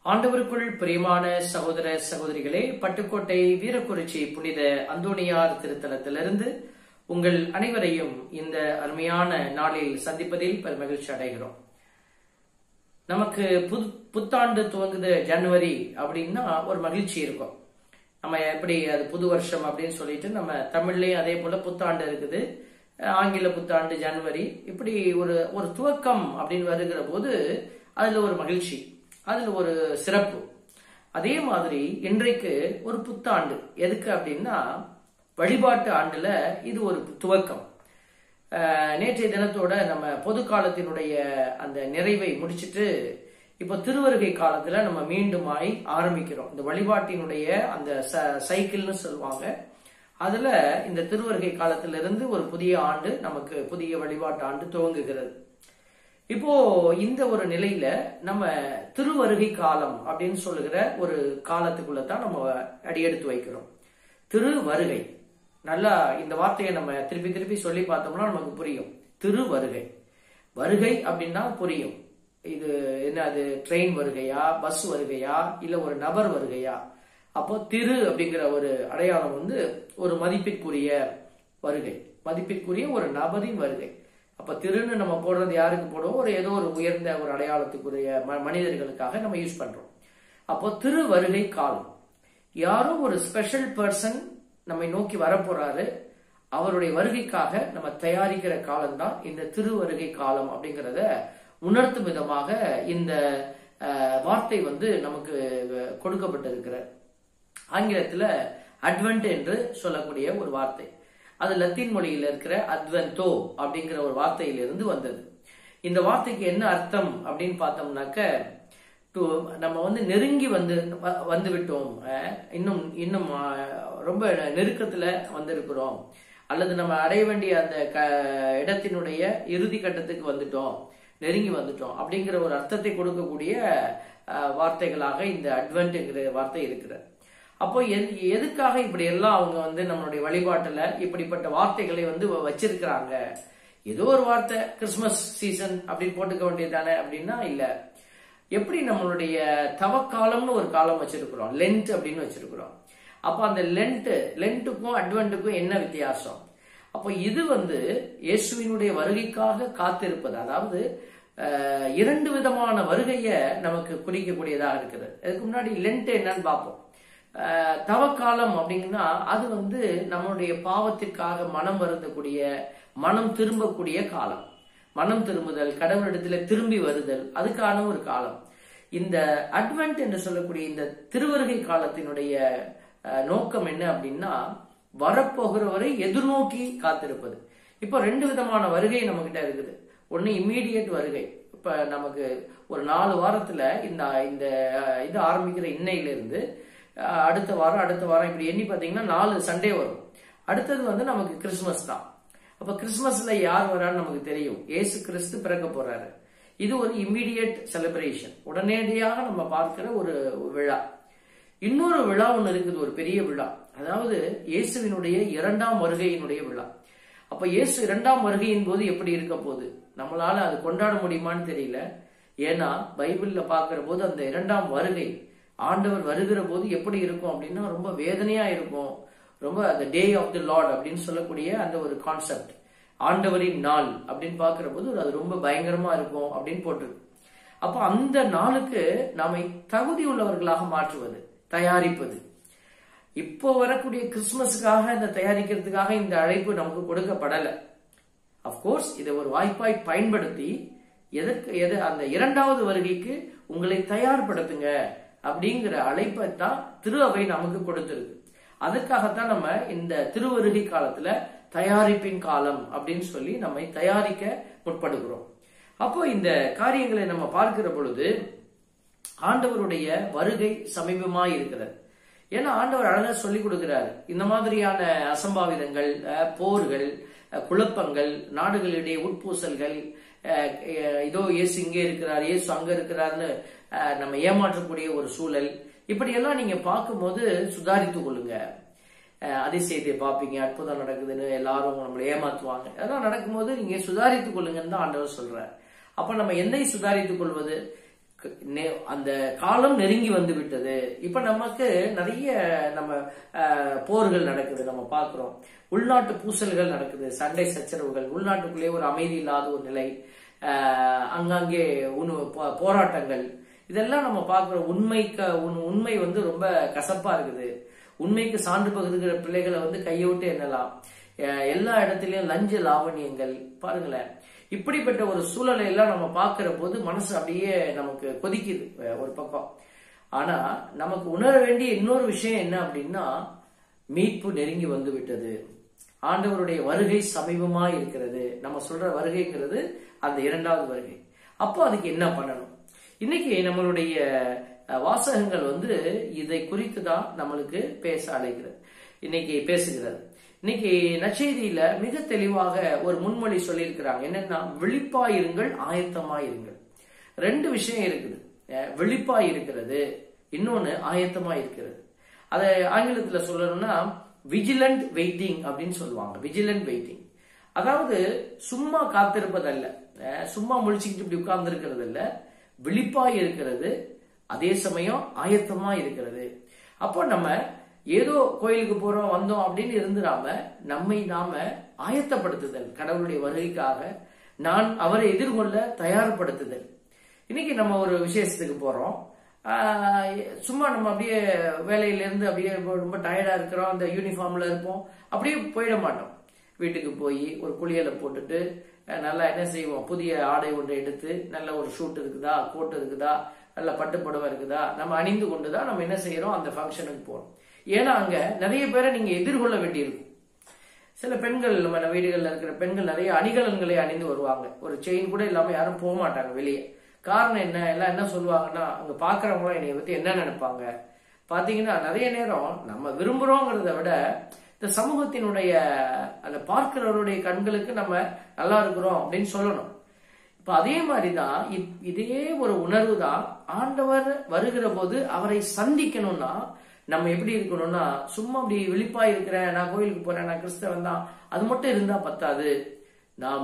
ஆண்டவருக்குள் பிரியமான சகோதர சகோதரிகளே பட்டுக்கோட்டை வீரக்குறிச்சி புனித அந்தோணியார் திருத்தலத்திலிருந்து உங்கள் அனைவரையும் இந்த அருமையான நாளில் சந்திப்பதில் பெருமகிழ்ச்சி அடைகிறோம் நமக்கு புது புத்தாண்டு துவங்குது ஜனவரி அப்படின்னா ஒரு மகிழ்ச்சி இருக்கும் நம்ம எப்படி அது புது வருஷம் அப்படின்னு சொல்லிட்டு நம்ம தமிழ்லயும் அதே போல புத்தாண்டு இருக்குது ஆங்கில புத்தாண்டு ஜனவரி இப்படி ஒரு ஒரு துவக்கம் அப்படின்னு வருகிற போது அதுல ஒரு மகிழ்ச்சி அதுல ஒரு சிறப்பு அதே மாதிரி இன்றைக்கு ஒரு புத்தாண்டு எதுக்கு அப்படின்னா வழிபாட்டு ஆண்டுல இது ஒரு துவக்கம் அஹ், நேற்றைய தினத்தோட நம்ம பொது காலத்தினுடைய அந்த நிறைவை முடிச்சிட்டு இப்போ திருவருகை காலத்துல நம்ம மீண்டுமாய் ஆரம்பிக்கிறோம் இந்த வழிபாட்டினுடைய அந்த ச- சைக்கிள்னு சொல்லுவாங்க அதுல இந்த திருவருகை காலத்திலிருந்து ஒரு புதிய ஆண்டு நமக்கு புதிய வழிபாட்டு ஆண்டு துவங்குகிறது இப்போ இந்த ஒரு நிலையில நம்ம திருவருகை காலம் அப்படின்னு சொல்லுகிற ஒரு காலத்துக்குள்ள தான் நம்ம அடியெடுத்து வைக்கிறோம் திருவருகை நல்லா இந்த வார்த்தையை நம்ம திருப்பி திருப்பி சொல்லி பார்த்தோம்னா நமக்கு புரியும் திருவருகை வருகை அப்படின்னா புரியும் இது என்ன அது ட்ரெயின் வருகையா பஸ் வருகையா இல்ல ஒரு நபர் வருகையா அப்போ திரு அப்படிங்கிற ஒரு அடையாளம் வந்து ஒரு மதிப்பிற்குரிய வருகை மதிப்பிற்குரிய ஒரு நபரின் வருகை அப்ப திருன்னு நம்ம போடுறது யாருக்கு போடுவோம் ஒரு ஏதோ ஒரு உயர்ந்த ஒரு அடையாளத்துக்குரிய ம- மனிதர்களுக்காக நம்ம யூஸ் பண்றோம் அப்போ திரு வருகை காலம் யாரோ ஒரு ஸ்பெஷல் பர்சன் நம்மை நோக்கி வரப்போறாரு அவருடைய வருகைக்காக நம்ம தயாரிக்கிற காலம்தான் இந்த திருவருகை காலம் அப்படிங்கறத உணர்த்தும் விதமாக இந்த அஹ், வார்த்தை வந்து நமக்கு அஹ், கொடுக்கப்பட்டிருக்கிற ஆங்கிலத்துல அட்வென்ட் என்று சொல்லக்கூடிய ஒரு வார்த்தை அது லத்தீன் மொழியில இருக்கிற அட்வென்டோ அப்படிங்கிற ஒரு வார்த்தையிலிருந்து வந்தது இந்த வார்த்தைக்கு என்ன அர்த்தம் அப்படின்னு பார்த்தோம்னாக்க to நம்ம வந்து நெருங்கி வந்து வ- வந்து விட்டோம் அஹ், இன்னும் இன்னும் அஹ், ரொம்ப நெருக்கத்துல வந்திருக்கிறோம் அல்லது நம்ம அடைய வேண்டிய அந்த க இடத்தினுடைய இறுதி கட்டத்துக்கு வந்துட்டோம் நெருங்கி வந்துட்டோம் அப்படிங்கிற ஒரு அர்த்தத்தை கொடுக்கக்கூடிய அஹ், வார்த்தைகளாக இந்த அட்வென்ட்ங்கிற வார்த்தை இருக்கிறது அப்போ எது- எதுக்காக இப்படி எல்லாம் அவங்க வந்து நம்மளுடைய வழிபாட்டுல இப்படிப்பட்ட வார்த்தைகளை வந்து வ- வச்சிருக்கிறாங்க ஏதோ ஒரு வார்த்தை கிறிஸ்மஸ் சீசன் அப்படின்னு போட்டுக்க வேண்டியதானே அப்படின்னா இல்ல எப்படி நம்மளுடைய தவக்காலம்னு ஒரு காலம் வச்சிருக்கிறோம் லென்ட் அப்படின்னு வச்சிருக்கிறோம் அப்போ அந்த லென்ட் லென்ட்டுக்கும் அட்வென்ட்டுக்கும் என்ன வித்தியாசம் அப்போ இது வந்து இயேசுவினுடைய வருகைக்காக காத்திருப்பது அதாவது அஹ், இரண்டு விதமான வருகையை நமக்கு குறிக்கக்கூடியதாக இருக்குது அதுக்கு முன்னாடி லென்ட் என்னன்னு பார்ப்போம் அஹ், தவக்காலம் அப்படிங்கன்னா அது வந்து நம்மளுடைய பாவத்திற்காக மனம் வருந்தக்கூடிய மனம் திரும்பக்கூடிய காலம் மனம் திரும்புதல் கடவுளிடத்துல திரும்பி வருதல் அதுக்கான ஒரு காலம் இந்த அட்வென்ட் என்று சொல்லக்கூடிய இந்த திருவருகை காலத்தினுடைய அஹ், நோக்கம் என்ன அப்படின்னா வரப்போகிறவரை எதிர்நோக்கி காத்திருப்பது இப்போ ரெண்டு விதமான வருகை நம்ம கிட்ட இருக்குது ஒன்னு இம்மீடியட் வருகை இப்ப நமக்கு ஒரு நாலு வாரத்துல இந்த இந்த அஹ், இது ஆரம்பிக்கிற இன்னையிலிருந்து அஹ், அடுத்த வாரம் அடுத்த வாரம் இப்படி எண்ணி பார்த்தீங்கன்னா நாலு சண்டே வரும் அடுத்தது வந்து நமக்கு கிறிஸ்மஸ் தான் அப்ப கிறிஸ்மஸ்ல யார் வரான்னு நமக்கு தெரியும் இயேசு கிறிஸ்து பிறக்க போறாரு இது ஒரு இம்மீடியட் செலிப்ரேஷன் உடனடியாக நம்ம பார்க்கிற ஒரு விழா இன்னொரு விழா ஒன்று இருக்குது ஒரு பெரிய விழா அதாவது இயேசுவினுடைய இரண்டாம் வருகையினுடைய விழா அப்ப இயேசு இரண்டாம் வருகையின் போது எப்படி இருக்க போகுது நம்மளால அது கொண்டாட முடியுமான்னு தெரியல ஏன்னா பைபிள்ல பார்க்கிற போது அந்த இரண்டாம் வருகை ஆண்டவர் வருகிற போது எப்படி இருக்கும் அப்படின்னா ரொம்ப வேதனையா இருக்கும் ரொம்ப அந்த டே ஆஃப் தி லார்ட் அப்படின்னு சொல்லக்கூடிய அந்த ஒரு கான்செப்ட் ஆண்டவரின் நாள் அப்படின்னு பார்க்கிற போது அது ரொம்ப பயங்கரமா இருக்கும் அப்படின்னு போட்டிருக்கு அப்போ அந்த நாளுக்கு நாமை தகுதி உள்ளவர்களாக மாற்றுவது தயாரிப்பது இப்போ வரக்கூடிய கிறிஸ்துமஸுக்காக இந்த தயாரிக்கிறதுக்காக இந்த அழைப்பு நமக்கு கொடுக்கப்படலை அப்கோர்ஸ் இதை ஒரு வாய்ப்பாய் பயன்படுத்தி எதற்கு எது அந்த இரண்டாவது வருகைக்கு உங்களை தயார்படுத்துங்க அப்படிங்கிற அழைப்பை தான் திரு அவை நமக்கு கொடுத்திருக்கு அதுக்காகத்தான் நம்ம இந்த திருவருகை காலத்துல தயாரிப்பின் காலம் அப்படின்னு சொல்லி நம்மை தயாரிக்க முற்படுகிறோம் அப்போ இந்த காரியங்களை நம்ம பார்க்கிற பொழுது ஆண்டவருடைய வருகை சமீபமாய் இருக்கிறது ஏன்னா ஆண்டவர் அழகா சொல்லி கொடுக்கிறார் இந்த மாதிரியான அசம்பாவிதங்கள் அஹ், போர்கள் அஹ், குழப்பங்கள் நாடுகளிடையே உட்பூசல்கள் அஹ், அஹ், இதோ இயேசு இங்கே இருக்கிறார் இயேசு அங்க இருக்கிறார்னு அஹ், நம்ம ஏமாற்றக்கூடிய ஒரு சூழல் இப்படியெல்லாம் நீங்க பார்க்கும்போது சுதாரித்துக் கொள்ளுங்க அஹ், அதிசயத்தை பார்ப்பீங்க அற்புதம் நடக்குதுன்னு எல்லாரும் நம்மளை ஏமாத்துவாங்க அதெல்லாம் நடக்கும்போது நீங்க சுதாரித்துக் கொள்ளுங்கன்னு தான் ஆண்டவர் சொல்றார் அப்ப நம்ம எதை சுதாரித்துக் கொள்வது க- நெ- அந்த காலம் நெருங்கி வந்து விட்டது இப்ப நமக்கு நிறைய நம்ம அஹ், போர்கள் நடக்குது நம்ம பார்க்கிறோம் உள்நாட்டு பூசல்கள் நடக்குது சண்டை சச்சரவுகள் உள்நாட்டுக்குள்ளே ஒரு அமைதி இல்லாத ஒரு நிலை அஹ், அங்கங்கே உணவு போ- போராட்டங்கள் இதெல்லாம் நம்ம பார்க்கிற உண்மைக்கு உண்- உண்மை வந்து ரொம்ப கசப்பா இருக்குது உண்மைக்கு சான்று பகிர்கிற பிள்ளைகளை வந்து கையை விட்டு எண்ணலாம் அஹ், எல்லா இடத்துலயும் லஞ்ச லாவணியங்கள் பாருங்களேன் இப்படிப்பட்ட ஒரு சூழலை எல்லாம் நம்ம பார்க்கிற போது மனசு அப்படியே நமக்கு கொதிக்குது அஹ், ஒரு பக்கம் ஆனா நமக்கு உணர வேண்டிய இன்னொரு விஷயம் என்ன அப்படின்னா மீட்பு நெருங்கி வந்து விட்டது ஆண்டவருடைய வருகை சமீபமா இருக்கிறது நம்ம சொல்ற வருகைங்கிறது அந்த இரண்டாவது வருகை அப்போ அதுக்கு என்ன பண்ணணும் இன்னைக்கு நம்மளுடைய அஹ், வாசகங்கள் வந்து இதை குறித்து தான் நம்மளுக்கு பேச அழைக்கிறது இன்னைக்கு பேசுகிறது இன்னைக்கு நற்செய்தியில மிக தெளிவாக ஒரு முன்மொழி சொல்லியிருக்கிறாங்க என்னன்னா விழிப்பாயிருங்கள் ஆயத்தமாயிருங்கள் ரெண்டு விஷயம் இருக்குது அஹ், விழிப்பாய் இருக்கிறது இன்னொன்னு ஆயத்தமா இருக்கிறது அதை ஆங்கிலத்துல சொல்லணும்னா விஜிலண்ட் வெயிட்டிங் அப்படின்னு சொல்லுவாங்க விஜிலண்ட் வெயிட்டிங் அதாவது சும்மா காத்திருப்பதல்ல அஹ், சும்மா முழிச்சுக்கிட்டு இப்படி உட்கார்ந்து இருக்கிறது இல்ல விழிப்பாய் இருக்கிறது அதே சமயம் ஆயத்தமா இருக்கிறது அப்போ நம்ம ஏதோ கோயிலுக்கு போறோம் வந்தோம் அப்படின்னு இருந்துடாம நம்மை நாம ஆயத்தப்படுத்துதல் கடவுளுடைய வருகைக்காக நான் அவரை எதிர்கொள்ள தயார்படுத்துதல் இன்னைக்கு நம்ம ஒரு விசேஷத்துக்கு போறோம் ஆஹ் சும்மா நம்ம அப்படியே வேலையில இருந்து அப்படியே ரொம்ப டயர்டா இருக்கிறோம் அந்த யூனிஃபார்ம்ல இருப்போம் அப்படியே போயிட மாட்டோம் வீட்டுக்கு போய் ஒரு குளியலை போட்டுட்டு அஹ் நல்லா என்ன செய்வோம் புதிய ஆடை ஒன்றை எடுத்து நல்ல ஒரு ஷூட் இருக்குதா கோட் இருக்குதா நல்ல பட்டு புடவை இருக்குதா நம்ம அணிந்து கொண்டு தான் நம்ம என்ன செய்யறோம் அந்த ஃபங்க்ஷனுக்கு போறோம் ஏன்னா அங்க நிறைய பேரை நீங்க எதிர்கொள்ள வேண்டியிருக்கும் சில பெண்கள் நம்ம வீடுகளில் இருக்கிற பெண்கள் நிறைய அணிகலன்களை அணிந்து வருவாங்க ஒரு செயின் கூட இல்லாம யாரும் போக மாட்டாங்க வெளியே காரணம் என்ன எல்லாம் என்ன சொல்லுவாங்கன்னா அங்க பாக்குறவங்க என்னைய பத்தி என்ன நினைப்பாங்க பாத்தீங்கன்னா நிறைய நேரம் நம்ம விரும்புறோங்கிறத விட இந்த சமூகத்தினுடைய அந்த பார்க்கிறவருடைய கண்களுக்கு நம்ம நல்லா இருக்கிறோம் அப்படின்னு சொல்லணும் இப்ப அதே மாதிரிதான் இப்- இதே ஒரு உணர்வு தான் ஆண்டவர் வருகிற போது அவரை சந்திக்கணும்னா நம்ம எப்படி இருக்கணும்னா சும்மா அப்படி விழிப்பா இருக்கிறேன் நான் கோயிலுக்கு போறேன் நான் கிறிஸ்தவன் தான் அது மட்டும் இருந்தா பத்தாது நாம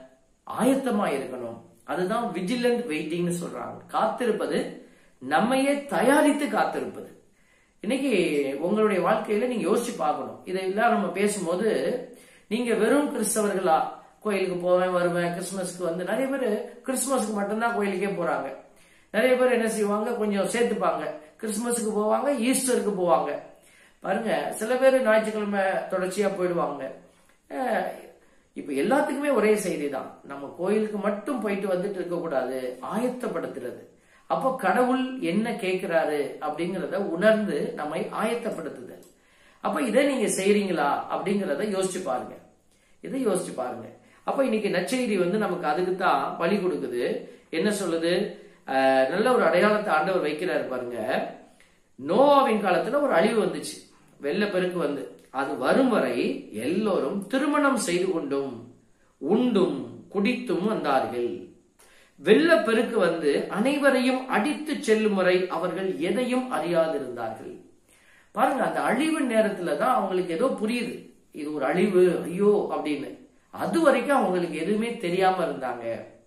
ஆயத்தமா இருக்கணும் அதுதான் விஜிலண்ட் வெயிட்டிங்னு சொல்றாங்க காத்திருப்பது நம்மையே தயாரித்து காத்திருப்பது இன்னைக்கு உங்களுடைய வாழ்க்கையில நீங்க யோசிச்சு பார்க்கணும் இதையெல்லாம் நம்ம பேசும்போது நீங்க வெறும் கிறிஸ்தவர்களா கோயிலுக்கு போவேன் வருவேன் கிறிஸ்துமஸ்க்கு வந்து நிறைய பேர் கிறிஸ்துமஸ்க்கு மட்டும்தான் கோயிலுக்கே போறாங்க நிறைய பேர் என்ன செய்வாங்க கொஞ்சம் சேர்த்துப்பாங்க கிறிஸ்துமஸுக்கு போவாங்க ஈஸ்டருக்கு போவாங்க பாருங்க சில பேர் ஞாயிற்றுக்கிழமை தொடர்ச்சியா போயிடுவாங்க அஹ், இப்ப எல்லாத்துக்குமே ஒரே செய்தி தான் நம்ம கோயிலுக்கு மட்டும் போயிட்டு வந்துட்டு இருக்க கூடாது ஆயத்தப்படுத்துறது அப்போ கடவுள் என்ன கேட்கிறாரு அப்படிங்கறத உணர்ந்து நம்மை ஆயத்தப்படுத்துதல் அப்ப இதை நீங்க செய்றீங்களா அப்படிங்கறத யோசிச்சு பாருங்க இதை யோசிச்சு பாருங்க அப்ப இன்னைக்கு நற்செய்தி வந்து நமக்கு அதுக்கு தான் வழி கொடுக்குது என்ன சொல்லுது அஹ், நல்ல ஒரு அடையாளத்தை ஆண்டவர் வைக்கிறாரு பாருங்க நோவாவின் காலத்துல ஒரு அழிவு வந்துச்சு வெள்ளப்பெருக்கு வந்து அது வரும் வரை எல்லோரும் திருமணம் செய்து கொண்டும் உண்டும் குடித்தும் வந்தார்கள் வெள்ளப்பெருக்கு வந்து அனைவரையும் அடித்து செல்லும் வரை அவர்கள் எதையும் அறியாதிருந்தார்கள் பாருங்க அந்த அழிவு நேரத்துல தான் அவங்களுக்கு ஏதோ புரியுது இது ஒரு அழிவு ஐயோ அப்படின்னு அது வரைக்கும் அவங்களுக்கு எதுவுமே தெரியாம இருந்தாங்க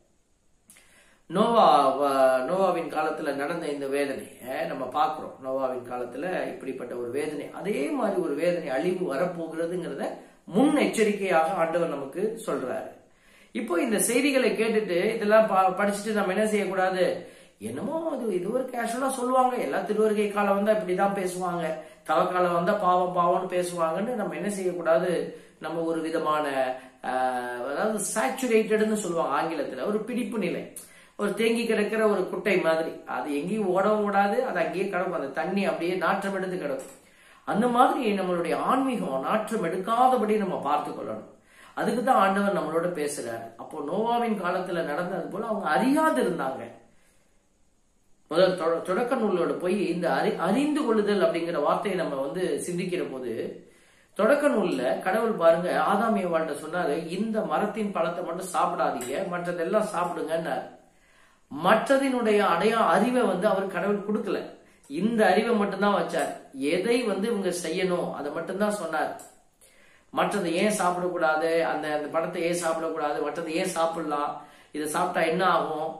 நோவா வ- நோவாவின் காலத்துல நடந்த இந்த வேதனையை நம்ம பார்க்கிறோம் நோவாவின் காலத்துல இப்படிப்பட்ட ஒரு வேதனை அதே மாதிரி ஒரு வேதனை அழிவு வரப்போகிறதுங்கிறத முன் எச்சரிக்கையாக ஆண்டவர் நமக்கு சொல்றாரு இப்போ இந்த செய்திகளை கேட்டுட்டு இதெல்லாம் ப- படிச்சுட்டு நம்ம என்ன செய்யக்கூடாது என்னமோ அது இது ஒரு கேஷுவலா சொல்லுவாங்க எல்லா திருவருகை காலம் வந்தா இப்படிதான் பேசுவாங்க தவக்காலம் வந்தா பாவம் பாவம்னு பேசுவாங்கன்னு நம்ம என்ன செய்யக்கூடாது நம்ம ஒரு விதமான ஆஹ், அதாவது சேச்சுரேட்டட்னு சொல்லுவாங்க ஆங்கிலத்துல ஒரு பிடிப்பு நிலை ஒரு தேங்கி கிடக்கிற ஒரு குட்டை மாதிரி அது எங்கேயும் ஓடவும் ஓடாது அது அங்கேயே கிடக்கும் அந்த தண்ணி அப்படியே நாற்றம் எடுத்து கிடக்கும் அந்த மாதிரி நம்மளுடைய ஆன்மீகம் நாற்றம் எடுக்காதபடி நம்ம பார்த்து கொள்ளணும் அதுக்கு தான் ஆண்டவர் நம்மளோட பேசுறாரு அப்போ நோவாவின் காலத்துல நடந்தது போல அவங்க அறியாது இருந்தாங்க முதல் தொட- தொடக்க நூலோட போய் இந்த அறி அறிந்து கொள்ளுதல் அப்படிங்கிற வார்த்தையை நம்ம வந்து சிந்திக்கிற போது தொடக்க நூல்ல கடவுள் பாருங்க ஆதாமிய வாழ்கிட்ட சொன்னாரு இந்த மரத்தின் பழத்தை மட்டும் சாப்பிடாதீங்க மற்றதெல்லாம் சாப்பிடுங்கன்னாரு மற்றதினுடைய அடையா அறிவை வந்து அவர் கடவுள் கொடுக்கல இந்த அறிவை மட்டும்தான் வச்சார் எதை வந்து இவங்க செய்யணும் அதை மட்டும்தான் சொன்னார் மற்றதை ஏன் சாப்பிடக்கூடாது அந்த அந்த பழத்தை ஏன் சாப்பிடக்கூடாது மற்றதை ஏன் சாப்பிடலாம் இதை சாப்பிட்டா என்ன ஆகும்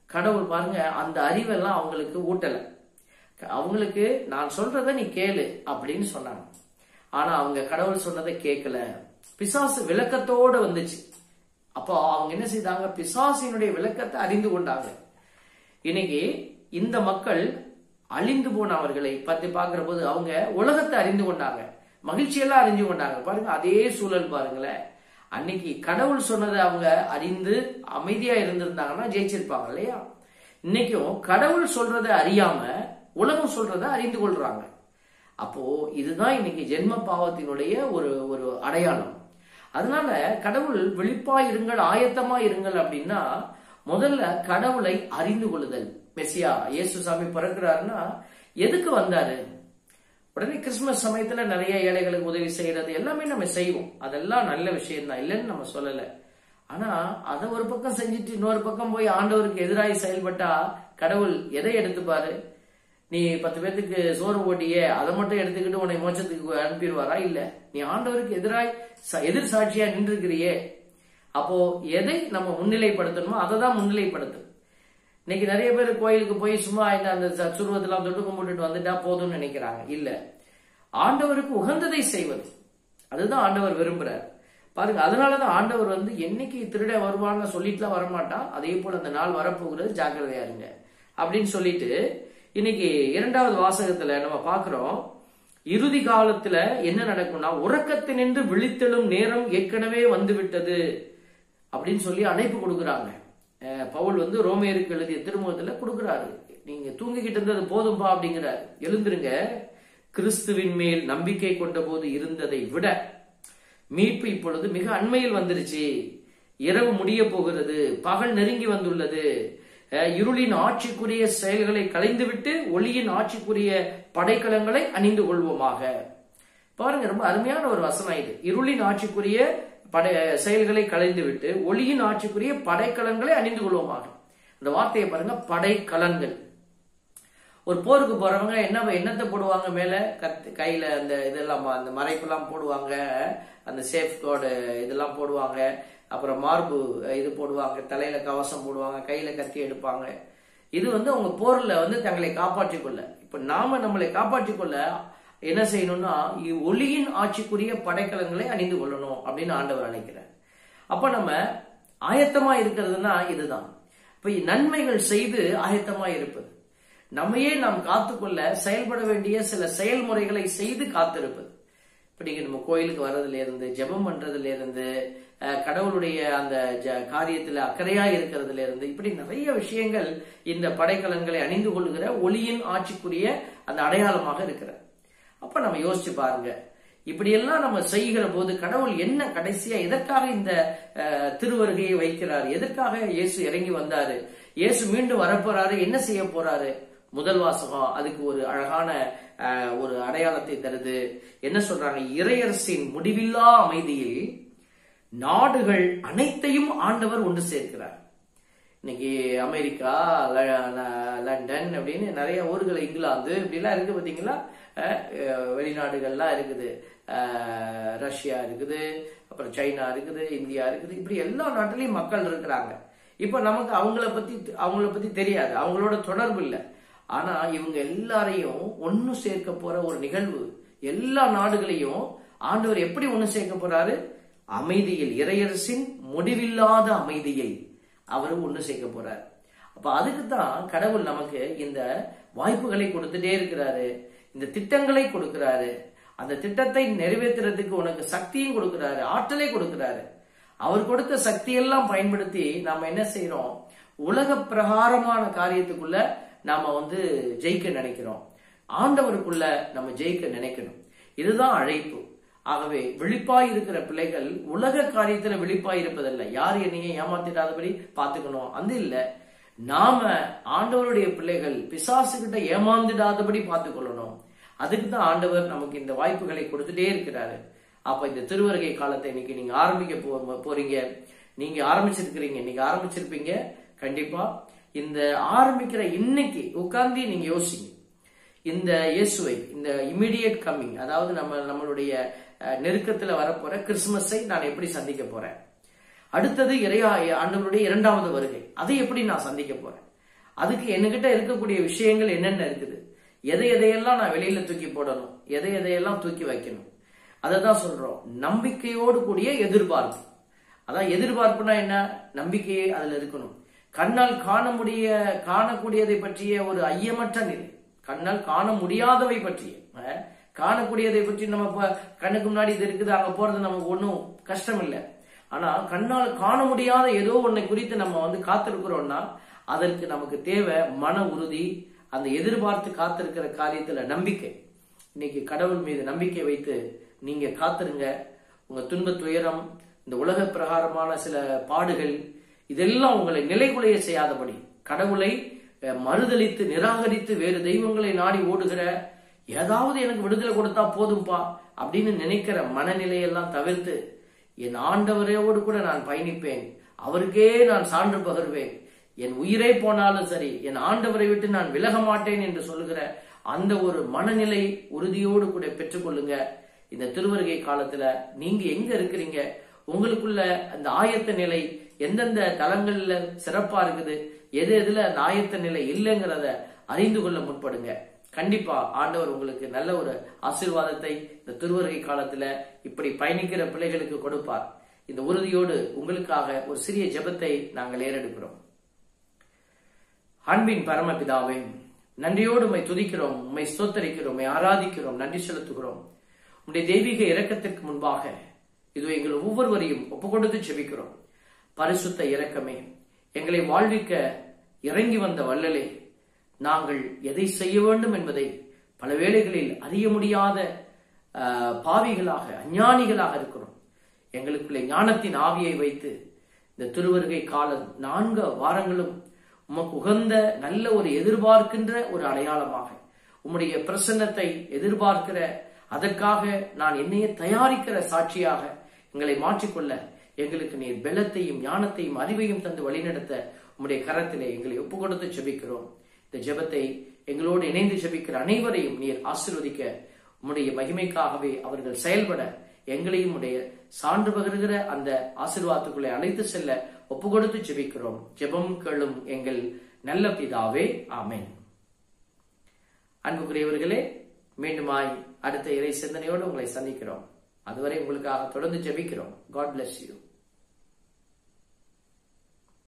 கடவுள் பாருங்க அந்த அறிவெல்லாம் அவங்களுக்கு ஊட்டல அவங்களுக்கு நான் சொல்றத நீ கேளு அப்படின்னு சொன்னாங்க ஆனா அவங்க கடவுள் சொன்னதை கேட்கல பிசாசு விளக்கத்தோட வந்துச்சு அப்போ அவங்க என்ன செய்தாங்க பிசாசினுடைய விளக்கத்தை அறிந்து கொண்டாங்க இன்னைக்கு இந்த மக்கள் அழிந்து போனவர்களை பத்தி பார்க்கிற போது அவங்க உலகத்தை அறிந்து கொண்டாங்க மகிழ்ச்சியெல்லாம் அறிஞ்சு கொண்டாங்க பாருங்க அதே சூழல் பாருங்களேன் அன்னைக்கு கடவுள் சொன்னதை அவங்க அறிந்து அமைதியா இருந்திருந்தாங்கன்னா ஜெயிச்சிருப்பாங்க இல்லையா இன்னைக்கும் கடவுள் சொல்றதை அறியாம உலகம் சொல்றதை அறிந்து கொள்றாங்க அப்போ இதுதான் இன்னைக்கு ஜென்ம பாவத்தினுடைய ஒரு ஒரு அடையாளம் அதனால கடவுள் விழிப்பா இருங்கள் ஆயத்தமா இருங்கள் அப்படின்னா முதல்ல கடவுளை அறிந்து கொள்ளுதல் மெஸ்ஸியா இயேசு சாமி பிறக்கிறாருன்னா எதுக்கு வந்தாரு உடனே கிறிஸ்துமஸ் சமயத்துல நிறைய ஏழைகளுக்கு உதவி செய்யறது எல்லாமே நம்ம செய்வோம் அதெல்லாம் நல்ல விஷயம் தான் இல்லைன்னு நம்ம சொல்லல ஆனா அதை ஒரு பக்கம் செஞ்சுட்டு இன்னொரு பக்கம் போய் ஆண்டவருக்கு எதிராக செயல்பட்டா கடவுள் எதை எடுத்துப்பாரு நீ பத்து பேத்துக்கு சோறு போட்டியே அதை மட்டும் எடுத்துக்கிட்டு உன்னை மோட்சத்துக்கு அனுப்பிடுவாரா இல்ல நீ ஆண்டவருக்கு எதிராய் ச- எதிர் சாட்சியா நின்றுக்கிறியே அப்போ எதை நம்ம முன்னிலைப்படுத்தணுமோ அதை தான் முன்னிலைப்படுத்தும் இன்னைக்கு நிறைய பேர் கோயிலுக்கு போய் சும்மா இந்த அந்த ச- சுருவத்தெல்லாம் தொட்டு கும்பிட்டுட்டு வந்துட்டா போதும்னு நினைக்கிறாங்க இல்ல ஆண்டவருக்கு உகந்ததை செய்வது அதுதான் ஆண்டவர் விரும்புறார் பாருங்க அதனாலதான் ஆண்டவர் வந்து என்னைக்கு திருட வருவான்னு சொல்லிட்டுலாம் வரமாட்டான் அதே போல அந்த நாள் வரப்போகிறது ஜாக்கிரதையா இருங்க அப்படின்னு சொல்லிட்டு இன்னைக்கு இரண்டாவது வாசகத்துல நம்ம பார்க்கிறோம் இறுதி காலத்துல என்ன நடக்கும்னா உறக்கத்தினின்று விழித்தெழும் நேரம் ஏற்கனவே வந்து விட்டது அப்படின்னு சொல்லி அழைப்பு கொடுக்குறாங்க அஹ் பவுல் வந்து ரோமேருக்கு எழுதிய திருமுகத்துல கொடுக்குறாரு நீங்க தூங்கிக்கிட்டு இருந்தது போதும்பா அப்படிங்கிறார் எழுந்துருங்க கிறிஸ்துவின் மேல் நம்பிக்கை கொண்ட போது இருந்ததை விட மீட்பு இப்பொழுது மிக அண்மையில் வந்துருச்சு இரவு முடிய போகிறது பகல் நெருங்கி வந்துள்ளது அஹ் இருளின் ஆட்சிக்குரிய செயல்களை களைந்துவிட்டு ஒளியின் ஆட்சிக்குரிய படைக்கலங்களை அணிந்து கொள்வோமாக பாருங்க ரொம்ப அருமையான ஒரு வசனம் இது இருளின் ஆட்சிக்குரிய படை செயல்களை களைந்துவிட்டு ஒளியின் ஆட்சிக்குரிய படைக்கலங்களை அணிந்து கொள்வோமாக இந்த வார்த்தையை பாருங்க படைக்கலன்கள் ஒரு போருக்கு போறவங்க என்ன என்னத்தை போடுவாங்க மேல கத்து கையில அந்த இதெல்லாம் அந்த மறைப்பெல்லாம் போடுவாங்க அந்த சேஃப் கார்டு இதெல்லாம் போடுவாங்க அப்புறம் மார்பு இது போடுவாங்க தலையில கவசம் போடுவாங்க கையில கத்தி எடுப்பாங்க இது வந்து அவங்க போர்ல வந்து தங்களை காப்பாற்றிக் கொள்ள இப்ப நாம நம்மளை காப்பாற்றிக் கொள்ள என்ன செய்யணும்னா இ- ஒளியின் ஆட்சிக்குரிய படைக்கலங்களை அணிந்து கொள்ளணும் அப்படின்னு ஆண்டவர் அழைக்கிறார் அப்ப நம்ம ஆயத்தமா இருக்கிறதுனா இதுதான் இப்ப நன்மைகள் செய்து ஆயத்தமா இருப்பது நம்மையே நாம் காத்துக்கொள்ள செயல்பட வேண்டிய சில செயல்முறைகளை செய்து காத்திருப்பது இப்ப நீங்க நம்ம கோயிலுக்கு வர்றதுல இருந்து ஜெபம் பண்றதுல இருந்து அஹ், கடவுளுடைய அந்த ஜ- காரியத்துல அக்கறையா இருக்கிறதுல இருந்து இப்படி நிறைய விஷயங்கள் இந்த படைக்கலன்களை அணிந்து கொள்கிற ஒளியின் ஆட்சிக்குரிய அந்த அடையாளமாக இருக்கிற அப்ப நம்ம யோசிச்சு பாருங்க இப்படியெல்லாம் நம்ம செய்கிற போது கடவுள் என்ன கடைசியா எதற்காக இந்த அஹ், திருவருகையை வைக்கிறார் எதற்காக இயேசு இறங்கி வந்தாரு இயேசு மீண்டும் வரப்போறாரு என்ன செய்ய போறாரு முதல் வாசகம் அதுக்கு ஒரு அழகான அஹ், ஒரு அடையாளத்தை தருது என்ன சொல்றாங்க இறையரசின் முடிவில்லா அமைதியில் நாடுகள் அனைத்தையும் ஆண்டவர் ஒன்று சேர்க்கிறார் இன்னைக்கு அமெரிக்கா ல- ல- லண்டன் அப்படின்னு நிறைய ஊர்கள் இங்கிலாந்து இப்படிலாம் இருக்கு பாத்தீங்களா அஹ், அஹ், வெளிநாடுகள்லாம் இருக்குது அஹ், ரஷ்யா இருக்குது அப்புறம் சைனா இருக்குது இந்தியா இருக்குது இப்படி எல்லா நாட்டிலையும் மக்கள் இருக்கிறாங்க இப்ப நமக்கு அவங்கள பத்தி அவங்கள பத்தி தெரியாது அவங்களோட தொடர்பு இல்லை ஆனா இவங்க எல்லாரையும் ஒன்னு சேர்க்க போற ஒரு நிகழ்வு எல்லா நாடுகளையும் ஆண்டவர் எப்படி ஒன்னு சேர்க்க போறாரு அமைதியில் இறையரசின் முடிவில்லாத அமைதியில் அவர் ஒன்று சேர்க்க போறார் அப்ப அதுக்கு தான் கடவுள் நமக்கு இந்த வாய்ப்புகளை கொடுத்துட்டே இருக்கிறாரு இந்த திட்டங்களை கொடுக்கிறாரு அந்த திட்டத்தை நிறைவேற்றுறதுக்கு உனக்கு சக்தியும் கொடுக்கிறாரு ஆற்றலை கொடுக்கிறாரு அவர் கொடுத்த சக்தியெல்லாம் பயன்படுத்தி நாம என்ன செய்யறோம் உலக பிரகாரமான காரியத்துக்குள்ள நாம வந்து ஜெயிக்க நினைக்கிறோம் ஆண்டவருக்குள்ள நம்ம ஜெயிக்க நினைக்கணும் இதுதான் அழைப்பு ஆகவே விழிப்பாய் இருக்கிற பிள்ளைகள் உலக காரியத்துல விழிப்பாய் இருப்பதல்ல யார் என்னையும் ஏமாத்திடாதபடி பாத்துக்கணும் அது இல்ல நாம ஆண்டவருடைய பிள்ளைகள் பிசாசுகிட்ட ஏமாந்துடாதபடி பார்த்துக்கொள்ளணும் அதுக்கு தான் ஆண்டவர் நமக்கு இந்த வாய்ப்புகளை கொடுத்துட்டே இருக்கிறாரு அப்ப இந்த திருவருகை காலத்தை இன்னைக்கு நீங்க ஆரம்பிக்க போ- போறீங்க நீங்க ஆரம்பிச்சிருக்கிறீங்க இன்னைக்கு ஆரம்பிச்சிருப்பீங்க கண்டிப்பா இந்த ஆரம்பிக்கிற இன்னைக்கு உட்கார்ந்து நீங்க யோசிங்க இந்த இயேசுவை இந்த இமிடியேட் கம்மிங் அதாவது நம்ம நம்மளுடைய அஹ், நெருக்கத்துல வரப்போற கிறிஸ்துமஸை நான் எப்படி சந்திக்க போறேன் அடுத்தது இறையா ஆண்டவருடைய இரண்டாவது வருகை அதை எப்படி நான் சந்திக்க போறேன் அதுக்கு என்கிட்ட இருக்கக்கூடிய விஷயங்கள் என்னென்ன இருக்குது எதை எதையெல்லாம் நான் வெளியில தூக்கி போடணும் எதை எதையெல்லாம் தூக்கி வைக்கணும் அதை தான் சொல்றோம் நம்பிக்கையோடு கூடிய எதிர்பார்ப்பு அதான் எதிர்பார்ப்புனா என்ன நம்பிக்கையே அதுல இருக்கணும் கண்ணால் காண முடிய காணக்கூடியதை பற்றிய ஒரு ஐயமற்ற நிலை கண்ணால் காண முடியாதவை பற்றிய அஹ், காணக்கூடியதை பற்றி நம்ம இப்ப கண்ணுக்கு முன்னாடி இது இருக்குது அங்க போறது நமக்கு ஒன்றும் கஷ்டம் இல்லை ஆனா கண்ணால் காண முடியாத ஏதோ ஒன்றை குறித்து நம்ம வந்து காத்திருக்கிறோம்னா அதற்கு நமக்கு தேவை மன உறுதி அந்த எதிர்பார்த்து காத்திருக்கிற காரியத்துல நம்பிக்கை இன்னைக்கு கடவுள் மீது நம்பிக்கை வைத்து நீங்க காத்திருங்க உங்க துன்ப துயரம் இந்த உலக பிரகாரமான சில பாடுகள் இதெல்லாம் உங்களை நிலைகுலைய செய்யாதபடி கடவுளை அஹ், மறுதலித்து நிராகரித்து வேறு தெய்வங்களை நாடி ஓடுகிற ஏதாவது எனக்கு விடுதலை கொடுத்தா போதும்பா அப்படின்னு நினைக்கிற மனநிலையெல்லாம் தவிர்த்து என் ஆண்டவரையோடு கூட நான் பயணிப்பேன் அவருக்கே நான் சான்று பகர்வேன் என் உயிரே போனாலும் சரி என் ஆண்டவரை விட்டு நான் விலக மாட்டேன் என்று சொல்லுகிற அந்த ஒரு மனநிலை உறுதியோடு கூட பெற்றுக்கொள்ளுங்க இந்த திருவருகை காலத்துல நீங்க எங்க இருக்கிறீங்க உங்களுக்குள்ள அந்த ஆயத்த நிலை எந்தெந்த தலங்கள்ல சிறப்பா இருக்குது எது எதுல அந்த ஆயத்த நிலை இல்லைங்கிறத அறிந்து கொள்ள முற்படுங்க கண்டிப்பா ஆண்டவர் உங்களுக்கு நல்ல ஒரு ஆசீர்வாதத்தை இந்த திருவருகை காலத்துல இப்படி பயணிக்கிற பிள்ளைகளுக்கு கொடுப்பார் இந்த உறுதியோடு உங்களுக்காக ஒரு சிறிய ஜெபத்தை நாங்கள் ஏறெடுக்கிறோம் அன்பின் பரமபிதாவே நன்றியோடு உம்மை துதிக்கிறோம் உம்மை ஸ்தோத்தரிக்கிறோம் உம்மை ஆராதிக்கிறோம் நன்றி செலுத்துகிறோம் உம்முடைய தெய்வீக இரக்கத்திற்கு முன்பாக இது எங்கள் ஒவ்வொருவரையும் ஒப்புக்கொடுத்து ஜெபிக்கிறோம் பரிசுத்த இரக்கமே எங்களை வாழ்விக்க இறங்கி வந்த வள்ளலே நாங்கள் எதை செய்ய வேண்டும் என்பதை பல வேளைகளில் அறிய முடியாத ஆஹ், பாவிகளாக அஞ்ஞானிகளாக இருக்கிறோம் எங்களுக்குள்ளே ஞானத்தின் ஆவியை வைத்து இந்த திருவருகை காலம் நான்கு வாரங்களும் உமக்கு உகந்த நல்ல ஒரு எதிர்பார்க்கின்ற ஒரு அடையாளமாக உம்முடைய பிரசன்னத்தை எதிர்பார்க்கிற அதற்காக நான் என்னையே தயாரிக்கிற சாட்சியாக எங்களை மாற்றிக்கொள்ள எங்களுக்கு நீர் பெலத்தையும் ஞானத்தையும் அறிவையும் தந்து வழிநடத்த உம்முடைய கரத்திலே எங்களை ஒப்புக் கொடுத்து ஜெபிக்கிறோம் இந்த ஜெபத்தை எங்களோடு இணைந்து ஜெபிக்கிற அனைவரையும் நீர் ஆசீர்வதிக்க உம்முடைய மகிமைக்காகவே அவர்கள் செயல்பட எங்களையும் உடைய சான்று பகிர்கிற அந்த ஆசீர்வாதத்துக்குள்ளே அழைத்து செல்ல ஒப்புக் கொடுத்து ஜெபிக்கிறோம் ஜெபம் கேளும் எங்கள் நல்ல பிதாவே ஆமென் அன்புக்குரியவர்களே மீண்டுமாய் அடுத்த இறை சிந்தனையோடு உங்களை சந்திக்கிறோம் அதுவரை உங்களுக்காக தொடர்ந்து ஜெபிக்கிறோம் காட் bless யூ